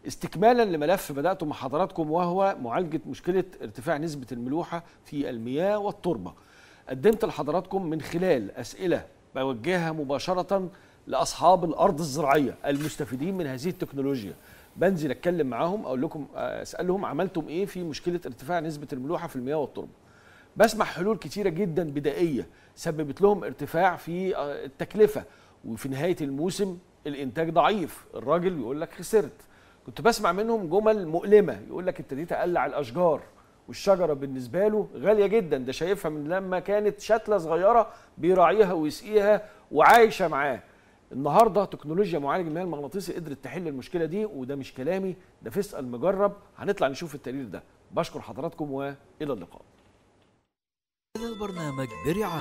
استكمالا لملف بداته مع حضراتكم وهو معالجه مشكله ارتفاع نسبه الملوحه في المياه والتربه قدمت لحضراتكم من خلال اسئله بوجهها مباشره لاصحاب الارض الزراعيه المستفيدين من هذه التكنولوجيا بنزل اتكلم معاهم اقول لكم اسالهم عملتم ايه في مشكله ارتفاع نسبه الملوحه في المياه والتربه بسمع حلول كتيره جدا بدائيه سببت لهم ارتفاع في التكلفه وفي نهايه الموسم الانتاج ضعيف الراجل يقول لك خسرت كنت بسمع منهم جمل مؤلمه يقول لك ابتديت اقلع الاشجار والشجره بالنسبه له غاليه جدا ده شايفها من لما كانت شتله صغيره بيراعيها ويسقيها وعايشه معاه النهارده تكنولوجيا معالج المياه المغناطيسي قدرت تحل المشكله دي وده مش كلامي ده في اسال مجرب هنطلع نشوف التقرير ده بشكر حضراتكم والى اللقاء هذا البرنامج برعاية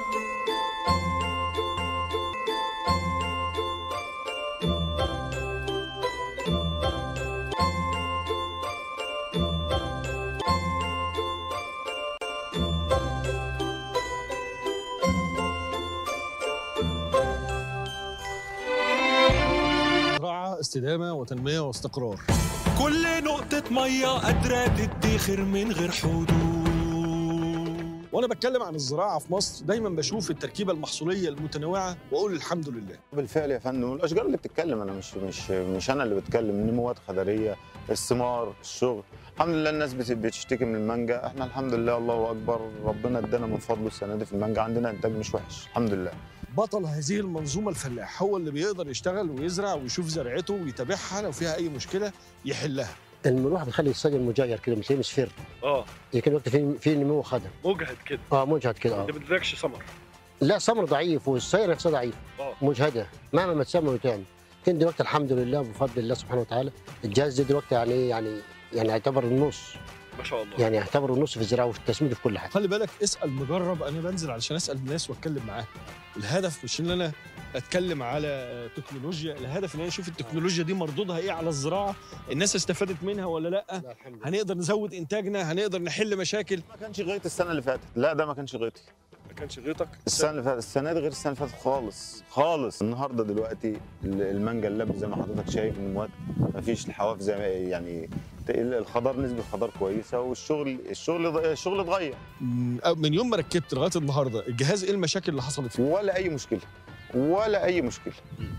زراعة استدامة وتنمية واستقرار كل نقطة مية قادرة تدخر من غير حدود وانا بتكلم عن الزراعة في مصر دايما بشوف التركيبة المحصولية المتنوعة واقول الحمد لله بالفعل يا فندم الاشجار اللي بتتكلم انا مش مش مش انا اللي بتكلم نموات خضريه الثمار الشغل الحمد لله الناس بت- بتشتكي من المانجا احنا الحمد لله الله اكبر ربنا ادانا من فضله السنه دي في المانجا عندنا انتاج مش وحش الحمد لله بطل هذه المنظومة الفلاح هو اللي بيقدر يشتغل ويزرع ويشوف زرعته ويتابعها لو فيها اي مشكلة يحلها المروحه بتخلي السجن مجاير كده مش مصفر اه لكن وقت في في نمو خضر مجهد كده اه مجهد كده اه ما بتدركش ثمر لا سمر ضعيف والسير نفسها ضعيف اه مجهده مهما ما تسمى وتعمل لكن دلوقتي الحمد لله بفضل الله سبحانه وتعالى الجهاز ده دلوقتي يعني يعني يعني يعتبر النص ما شاء الله يعني يعتبر النص في الزراعه وفي التسميد وفي كل حاجه خلي بالك اسال مجرب انا بنزل علشان اسال الناس واتكلم معاهم الهدف مش ان انا اتكلم على تكنولوجيا الهدف ان انا اشوف التكنولوجيا دي مردودها ايه على الزراعه الناس استفادت منها ولا لا لا الحمد لله هنقدر نزود انتاجنا هنقدر نحل مشاكل ما كانش غيط السنه اللي فاتت لا ده ما كانش غيطي ما كانش غيطك السنه اللي فاتت السنه دي غير السنه اللي فاتت خالص خالص النهارده دلوقتي ال- المانجا اللب زي ما حضرتك شايف النموات ما فيش الحواف زي ما يعني الخضار نسبه خضار كويسه والشغل الشغل الشغل اتغير من يوم ما ركبت لغايه النهارده الجهاز ايه المشاكل اللي حصلت فيه ولا اي مشكله ولا اي مشكله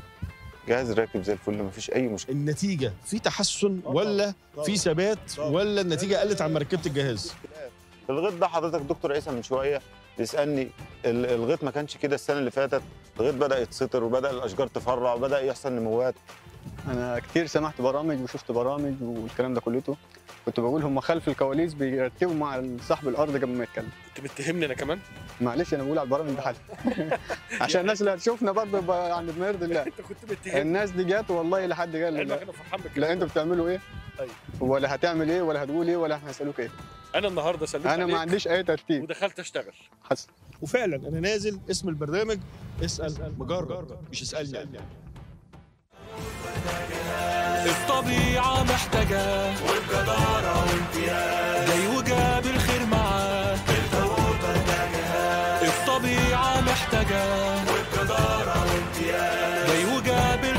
جهاز راكب زي الفل ما فيش اي مشكله النتيجه في تحسن ولا في ثبات ولا النتيجه قلت عما ركبت الجهاز الغيط ده حضرتك دكتور عيسى من شويه بيسالني ال- الغيط ما كانش كده السنه اللي فاتت الغيط بدا يتسطر وبدا الاشجار تفرع وبدا يحصل نموات انا كتير سمعت برامج وشفت برامج والكلام ده كلته كنت بقول هم خلف الكواليس بيرتبوا مع صاحب الارض قبل ما يتكلم انت بتتهمني انا كمان معلش انا بقول على البرامج بحالها عشان الناس اللي هتشوفنا برضه يبقى يعني بنرضي الله انت كنت بتتهمني الناس دي جت والله لحد قال لي علمك لا, انا فرحان بالكلام لا ده. انتوا بتعملوا ايه أيوة. ولا هتعمل ايه ولا هتقول ايه ولا احنا هنسالوك ايه انا النهارده سلمت انا عليك ما عنديش اي ترتيب ودخلت اشتغل حسن وفعلا انا نازل اسم البرنامج اسال مجرب مش اسالني الطبيعة محتاجة والجدارة وامتياز جاي وجاب الخير معاه الطبيعة محتاجة والجدارة وامتياز جاي وجاب